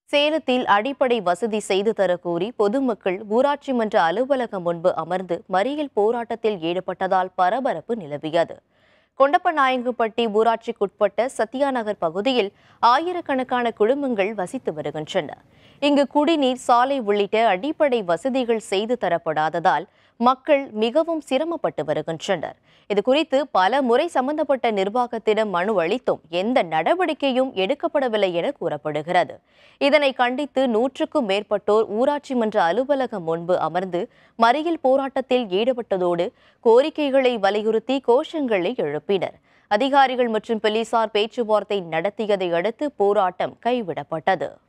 சேலத்தில் அடிப்படை வசதி செய்து தரக் கோரி பொதுமக்கள் ஊராட்சி மன்ற அலுவலகம் முன்பு அமர்ந்து மறியல் போராட்டத்தில் ஈடுபட்டதால் பரபரப்பு நிலவியது கொண்டப்பநாயங்குப்பட்டி ஊராட்சிக்குட்பட்ட சத்யா நகர் பகுதியில் ஆயிரக்கணக்கான குடும்பங்கள் வசித்து வருகின்றன இங்கு குடிநீர் சாலை உள்ளிட்ட அடிப்படை வசதிகள் செய்து தரப்படாததால் மக்கள் மிகவும் சிரமப்பட்டு வருகின்றனர் இதுகுறித்து பல முறை சம்பந்தப்பட்ட நிர்வாகத்திடம் மனு அளித்தும் எந்த நடவடிக்கையும் எடுக்கப்படவில்லை என கூறப்படுகிறது இதனை கண்டித்து நூற்றுக்கும் மேற்பட்டோர் ஊராட்சி மன்ற அலுவலகம் முன்பு அமர்ந்து மறியல் போராட்டத்தில் ஈடுபட்டதோடு கோரிக்கைகளை வலியுறுத்தி கோஷங்களை எழுப்பினர் அதிகாரிகள் மற்றும் போலீசார் பேச்சுவார்த்தை நடத்தியதை அடுத்து போராட்டம் கைவிடப்பட்டது